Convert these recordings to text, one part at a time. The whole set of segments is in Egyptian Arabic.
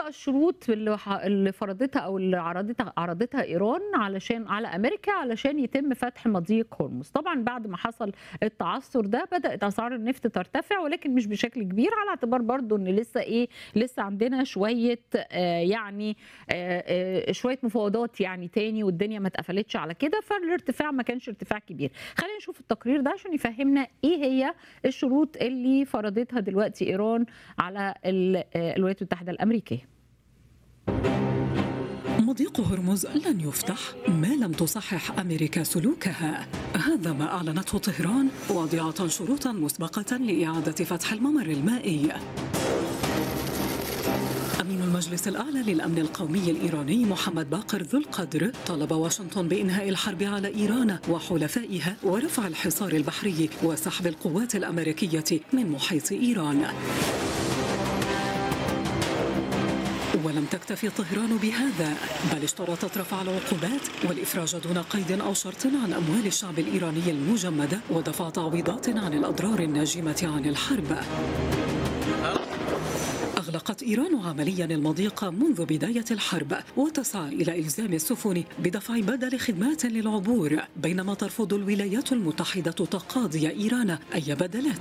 بقى الشروط اللي ح- اللي فرضتها او اللي عرضتها عرضتها ايران علشان على امريكا علشان يتم فتح مضيق هرمز طبعا بعد ما حصل التعثر ده بدات اسعار النفط ترتفع ولكن مش بشكل كبير على اعتبار برضو ان لسه ايه لسه عندنا شويه آه يعني آه آه شويه مفاوضات يعني تاني والدنيا ما اتقفلتش على كده فالارتفاع ما كانش ارتفاع كبير خلينا نشوف التقرير ده عشان يفهمنا ايه هي الشروط اللي فرضتها دلوقتي ايران على ال- آه، الولايات المتحده الامريكيه مضيق هرمز لن يفتح ما لم تصحح امريكا سلوكها هذا ما اعلنته طهران واضعه شروطا مسبقه لاعاده فتح الممر المائي أمين المجلس الأعلى للأمن القومي الإيراني محمد باقر ذو القدر طلب واشنطن بإنهاء الحرب على إيران وحلفائها ورفع الحصار البحري وسحب القوات الأمريكية من محيط إيران ولم تكتفي طهران بهذا بل اشترطت رفع العقوبات والإفراج دون قيد أو شرط عن أموال الشعب الإيراني المجمدة ودفع تعويضات عن الأضرار الناجمة عن الحرب أغلقت إيران عمليا المضيق منذ بداية الحرب وتسعى إلى إلزام السفن بدفع بدل خدمات للعبور بينما ترفض الولايات المتحدة تقاضي إيران أي بدلات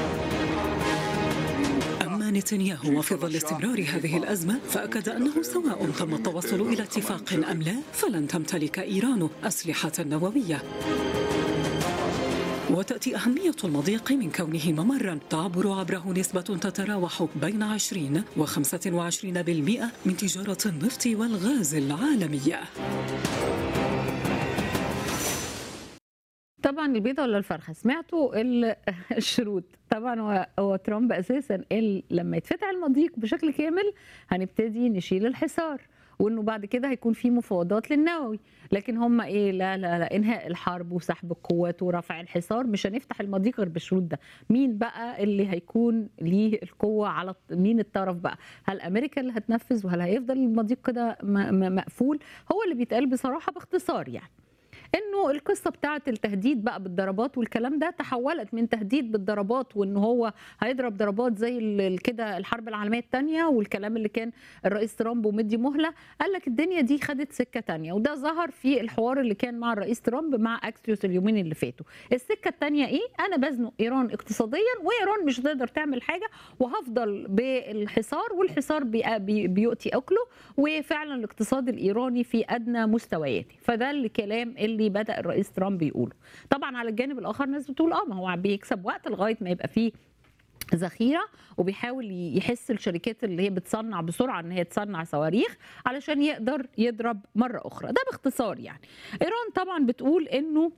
أما نتنياهو وفي ظل استمرار هذه الأزمة فأكد أنه سواء تم التوصل إلى اتفاق أم لا فلن تمتلك إيران أسلحة نووية وتأتي أهمية المضيق من كونه ممرا تعبر عبره نسبة تتراوح بين 20 و 25% من تجارة النفط والغاز العالمية طبعا البيضه ولا الفرخه سمعتوا ال- الشروط طبعا هو هو ترامب اساسا قال لما يتفتح المضيق بشكل كامل هنبتدي نشيل الحصار وانه بعد كده هيكون في مفاوضات للنووي لكن هم ايه لا لا لا انهاء الحرب وسحب القوات ورفع الحصار مش هنفتح المضيق غير بالشروط ده مين بقى اللي هيكون ليه القوه على الط- مين الطرف بقى هل امريكا اللي هتنفذ وهل هيفضل المضيق كده م- م- مقفول هو اللي بيتقال بصراحه باختصار يعني انه القصه بتاعه التهديد بقى بالضربات والكلام ده تحولت من تهديد بالضربات وان هو هيضرب ضربات زي ال- ال- كده الحرب العالميه الثانيه والكلام اللي كان الرئيس ترامب ومدي مهله قال لك الدنيا دي خدت سكه تانية وده ظهر في الحوار اللي كان مع الرئيس ترامب مع اكسيوس اليومين اللي فاتوا السكه الثانيه ايه انا بزنق ايران اقتصاديا وايران مش هتقدر تعمل حاجه وهفضل بالحصار والحصار بي- بي- بيؤتي اكله وفعلا الاقتصاد الايراني في ادنى مستوياته فده الكلام اللي بدا الرئيس ترامب يقوله طبعا على الجانب الاخر ناس بتقول اه ما هو بيكسب وقت لغايه ما يبقى فيه ذخيره وبيحاول يحس الشركات اللي هي بتصنع بسرعه ان هي تصنع صواريخ علشان يقدر يضرب مره اخرى ده باختصار يعني ايران طبعا بتقول انه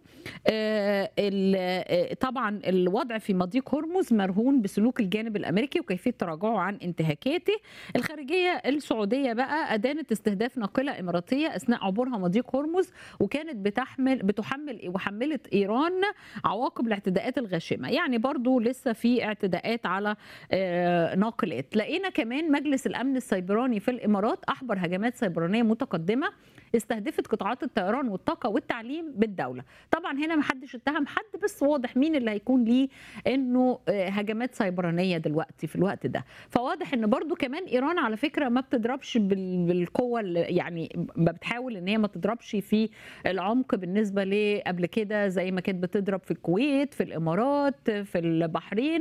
آه، ال- آه، طبعا الوضع في مضيق هرمز مرهون بسلوك الجانب الامريكي وكيفيه تراجعه عن انتهاكاته الخارجيه السعوديه بقى ادانت استهداف ناقله اماراتيه اثناء عبورها مضيق هرمز وكانت بتحمل بتحمل وحملت ايران عواقب الاعتداءات الغاشمه يعني برضو لسه في اعتداءات على آه، ناقلات لقينا كمان مجلس الامن السيبراني في الامارات احبر هجمات سيبرانيه متقدمه استهدفت قطاعات الطيران والطاقه والتعليم بالدوله طبعا هنا ما حدش اتهم حد بس واضح مين اللي هيكون ليه انه آه، هجمات سيبرانيه دلوقتي في الوقت ده فواضح ان برضو كمان ايران على فكره ما بتضربش بال- بالقوه اللي- يعني ما بتحاول ان هي ما تضربش في العمق بالنسبه لقبل كده زي ما كانت بتضرب في الكويت في الامارات في البحرين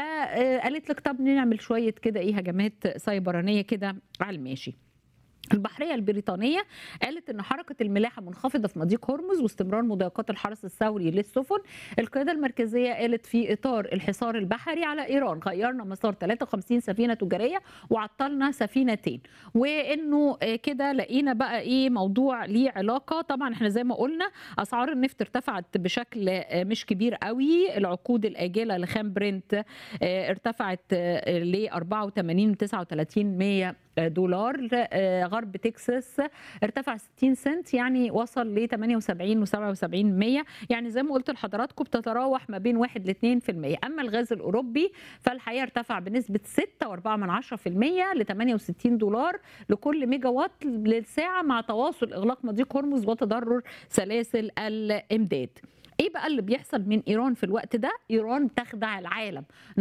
فقالت لك طب نعمل شويه كده ايه هجمات سيبرانيه كده على الماشي البحرية البريطانية قالت أن حركة الملاحة منخفضة في مضيق هرمز واستمرار مضايقات الحرس الثوري للسفن القيادة المركزية قالت في إطار الحصار البحري على إيران غيرنا مسار 53 سفينة تجارية وعطلنا سفينتين وإنه آه، كده لقينا بقى إيه موضوع ليه علاقة طبعا إحنا زي ما قلنا أسعار النفط ارتفعت بشكل آه، مش كبير قوي العقود الآجلة لخام برنت آه، ارتفعت آه، ل 84 39 100 دولار آه، غرب تكساس ارتفع 60 سنت يعني وصل ل 78 و77 100 يعني زي ما قلت لحضراتكم بتتراوح ما بين 1 ل 2% اما الغاز الاوروبي فالحقيقه ارتفع بنسبه 6.4% ل 68 دولار لكل ميجا وات للساعه مع تواصل اغلاق مضيق هرمز وتضرر سلاسل الامداد ايه بقى اللي بيحصل من ايران في الوقت ده ايران تخدع العالم